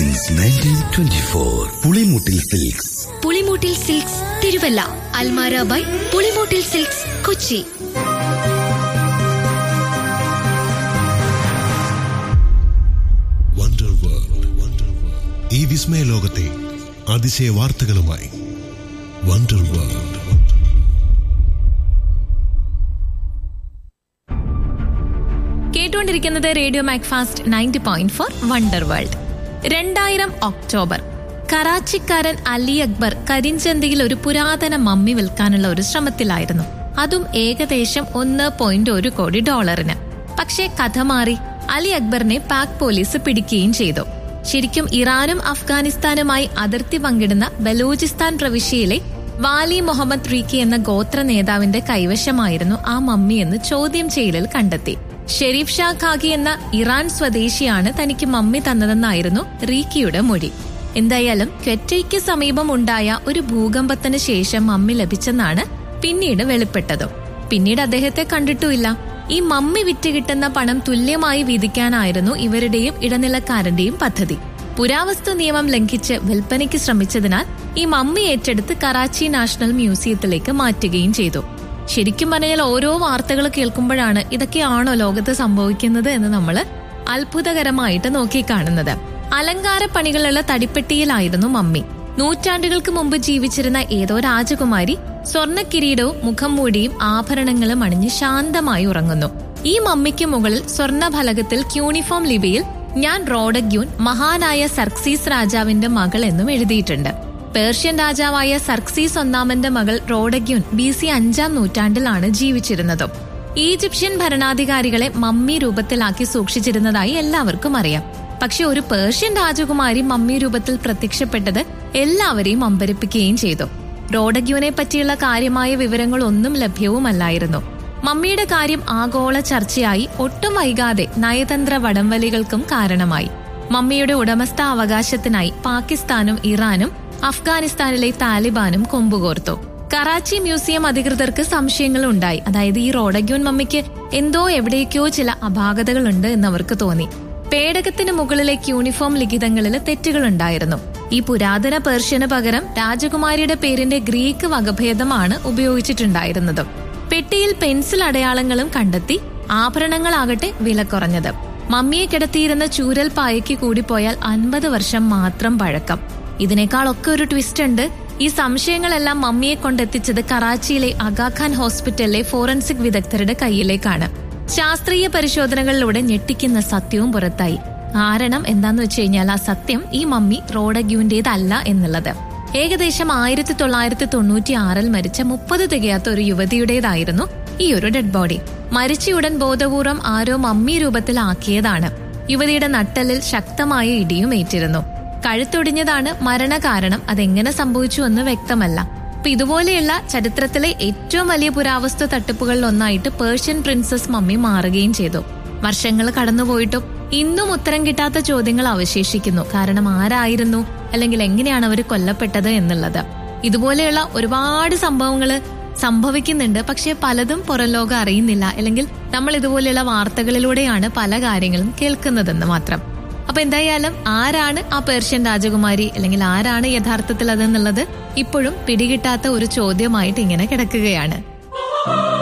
since nineteen twenty four Pulimoottil silks Pulimoottil silks Thiruvalla Almara by Pulimoottil silks Kochi wonder world wonder world ഈ വിസ്മയ ലോകത്തെ അതിശയ വാർത്തകളുമായി വണ്ടർ വേൾഡ് കേട്ടുകൊണ്ടിരിക്കുന്നത് radio Macfast ninety point four wonder world രണ്ടായിരം ഒക്ടോബർ കറാച്ചിക്കാരൻ അലി അക്ബർ കരിഞ്ചന്തയിൽ ഒരു പുരാതന മമ്മി വിൽക്കാനുള്ള ഒരു ശ്രമത്തിലായിരുന്നു അതും ഏകദേശം ഒന്ന് പോയിന്റ് ഒരു കോടി ഡോളറിന് പക്ഷേ കഥ മാറി അലി അക്ബറിനെ പാക് പോലീസ് പിടിക്കുകയും ചെയ്തു ശരിക്കും ഇറാനും അഫ്ഗാനിസ്ഥാനുമായി അതിർത്തി പങ്കിടുന്ന ബലൂചിസ്ഥാൻ പ്രവിശ്യയിലെ വാലി മുഹമ്മദ് റീക്കി എന്ന ഗോത്ര നേതാവിന്റെ കൈവശമായിരുന്നു ആ മമ്മി എന്ന് ചോദ്യം ചെയ്യലിൽ കണ്ടെത്തി ഷെരീഫ് ഷാ ഖാഗി എന്ന ഇറാൻ സ്വദേശിയാണ് തനിക്ക് മമ്മി തന്നതെന്നായിരുന്നു റീക്കിയുടെ മൊഴി എന്തായാലും ക്വറ്റയ്ക്ക് സമീപം ഉണ്ടായ ഒരു ഭൂകമ്പത്തിന് ശേഷം മമ്മി ലഭിച്ചെന്നാണ് പിന്നീട് വെളിപ്പെട്ടതും പിന്നീട് അദ്ദേഹത്തെ കണ്ടിട്ടുമില്ല ഈ മമ്മി വിറ്റ് കിട്ടുന്ന പണം തുല്യമായി വീതിക്കാനായിരുന്നു ഇവരുടെയും ഇടനിലക്കാരന്റെയും പദ്ധതി പുരാവസ്തു നിയമം ലംഘിച്ച് വിൽപ്പനയ്ക്ക് ശ്രമിച്ചതിനാൽ ഈ മമ്മി ഏറ്റെടുത്ത് കറാച്ചി നാഷണൽ മ്യൂസിയത്തിലേക്ക് മാറ്റുകയും ചെയ്തു ശരിക്കും പറഞ്ഞാൽ ഓരോ വാർത്തകൾ കേൾക്കുമ്പോഴാണ് ഇതൊക്കെയാണോ ലോകത്ത് സംഭവിക്കുന്നത് എന്ന് നമ്മൾ അത്ഭുതകരമായിട്ട് നോക്കിക്കാണുന്നത് അലങ്കാര പണികളുള്ള തടിപ്പെട്ടിയിലായിരുന്നു മമ്മി നൂറ്റാണ്ടുകൾക്ക് മുമ്പ് ജീവിച്ചിരുന്ന ഏതോ രാജകുമാരി സ്വർണ്ണ കിരീടവും മുഖം മൂടിയും ആഭരണങ്ങളും അണിഞ്ഞ് ശാന്തമായി ഉറങ്ങുന്നു ഈ മമ്മിക്ക് മുകളിൽ സ്വർണ്ണ ഫലകത്തിൽ ക്യൂണിഫോം ലിപിയിൽ ഞാൻ റോഡഗ്യൂൻ മഹാനായ സർക്സീസ് രാജാവിന്റെ മകൾ എന്നും എഴുതിയിട്ടുണ്ട് പേർഷ്യൻ രാജാവായ സർക്സീസ് ഒന്നാമന്റെ മകൾ റോഡഗ്യൂൻ ബി സി അഞ്ചാം നൂറ്റാണ്ടിലാണ് ജീവിച്ചിരുന്നതും ഈജിപ്ഷ്യൻ ഭരണാധികാരികളെ മമ്മി രൂപത്തിലാക്കി സൂക്ഷിച്ചിരുന്നതായി എല്ലാവർക്കും അറിയാം പക്ഷെ ഒരു പേർഷ്യൻ രാജകുമാരി മമ്മി രൂപത്തിൽ പ്രത്യക്ഷപ്പെട്ടത് എല്ലാവരെയും അമ്പരിപ്പിക്കുകയും ചെയ്തു റോഡഗ്യൂനെ പറ്റിയുള്ള കാര്യമായ വിവരങ്ങളൊന്നും ലഭ്യവുമല്ലായിരുന്നു മമ്മിയുടെ കാര്യം ആഗോള ചർച്ചയായി ഒട്ടും വൈകാതെ നയതന്ത്ര വടംവലികൾക്കും കാരണമായി മമ്മിയുടെ ഉടമസ്ഥ അവകാശത്തിനായി പാകിസ്ഥാനും ഇറാനും അഫ്ഗാനിസ്ഥാനിലെ താലിബാനും കൊമ്പുകോർത്തു കറാച്ചി മ്യൂസിയം അധികൃതർക്ക് സംശയങ്ങൾ ഉണ്ടായി അതായത് ഈ റോഡഗ്യൂൻ മമ്മിക്ക് എന്തോ എവിടേക്കോ ചില അപാകതകളുണ്ട് എന്ന് അവർക്ക് തോന്നി പേടകത്തിന് മുകളിലേക്ക് യൂണിഫോം ലിഖിതങ്ങളിൽ തെറ്റുകളുണ്ടായിരുന്നു ഈ പുരാതന പേർഷ്യന് പകരം രാജകുമാരിയുടെ പേരിന്റെ ഗ്രീക്ക് വകഭേദമാണ് ഉപയോഗിച്ചിട്ടുണ്ടായിരുന്നത് പെട്ടിയിൽ പെൻസിൽ അടയാളങ്ങളും കണ്ടെത്തി ആഭരണങ്ങളാകട്ടെ വില കുറഞ്ഞത് മമ്മിയെ കിടത്തിയിരുന്ന ചൂരൽ പായയ്ക്ക് കൂടിപ്പോയാൽ അൻപത് വർഷം മാത്രം പഴക്കം ഇതിനേക്കാളൊക്കെ ഒരു ട്വിസ്റ്റ് ഉണ്ട് ഈ സംശയങ്ങളെല്ലാം മമ്മിയെ കൊണ്ടെത്തിച്ചത് കറാച്ചിയിലെ അഗാഖാൻ ഹോസ്പിറ്റലിലെ ഫോറൻസിക് വിദഗ്ധരുടെ കയ്യിലേക്കാണ് ശാസ്ത്രീയ പരിശോധനകളിലൂടെ ഞെട്ടിക്കുന്ന സത്യവും പുറത്തായി കാരണം എന്താന്ന് വെച്ച് കഴിഞ്ഞാൽ ആ സത്യം ഈ മമ്മി റോഡഗ്യൂന്റേതല്ല എന്നുള്ളത് ഏകദേശം ആയിരത്തി തൊള്ളായിരത്തി തൊണ്ണൂറ്റി ആറിൽ മരിച്ച മുപ്പത് തികയാത്ത ഒരു യുവതിയുടേതായിരുന്നു ഈ ഒരു ഡെഡ് ബോഡി മരിച്ചയുടൻ ബോധപൂർവം ആരോ മമ്മി രൂപത്തിലാക്കിയതാണ് യുവതിയുടെ നട്ടലിൽ ശക്തമായ ഇടിയും ഏറ്റിരുന്നു കഴുത്തൊടിഞ്ഞതാണ് മരണകാരണം അതെങ്ങനെ സംഭവിച്ചു എന്ന് വ്യക്തമല്ല അപ്പൊ ഇതുപോലെയുള്ള ചരിത്രത്തിലെ ഏറ്റവും വലിയ പുരാവസ്തു തട്ടിപ്പുകളിൽ ഒന്നായിട്ട് പേർഷ്യൻ പ്രിൻസസ് മമ്മി മാറുകയും ചെയ്തു വർഷങ്ങൾ കടന്നുപോയിട്ടും ഇന്നും ഉത്തരം കിട്ടാത്ത ചോദ്യങ്ങൾ അവശേഷിക്കുന്നു കാരണം ആരായിരുന്നു അല്ലെങ്കിൽ എങ്ങനെയാണ് അവർ കൊല്ലപ്പെട്ടത് എന്നുള്ളത് ഇതുപോലെയുള്ള ഒരുപാട് സംഭവങ്ങൾ സംഭവിക്കുന്നുണ്ട് പക്ഷെ പലതും പുറം ലോകം അറിയുന്നില്ല അല്ലെങ്കിൽ നമ്മൾ ഇതുപോലെയുള്ള വാർത്തകളിലൂടെയാണ് പല കാര്യങ്ങളും കേൾക്കുന്നതെന്ന് മാത്രം അപ്പൊ എന്തായാലും ആരാണ് ആ പേർഷ്യൻ രാജകുമാരി അല്ലെങ്കിൽ ആരാണ് യഥാർത്ഥത്തിൽ അതെന്നുള്ളത് ഇപ്പോഴും പിടികിട്ടാത്ത ഒരു ചോദ്യമായിട്ട് ഇങ്ങനെ കിടക്കുകയാണ്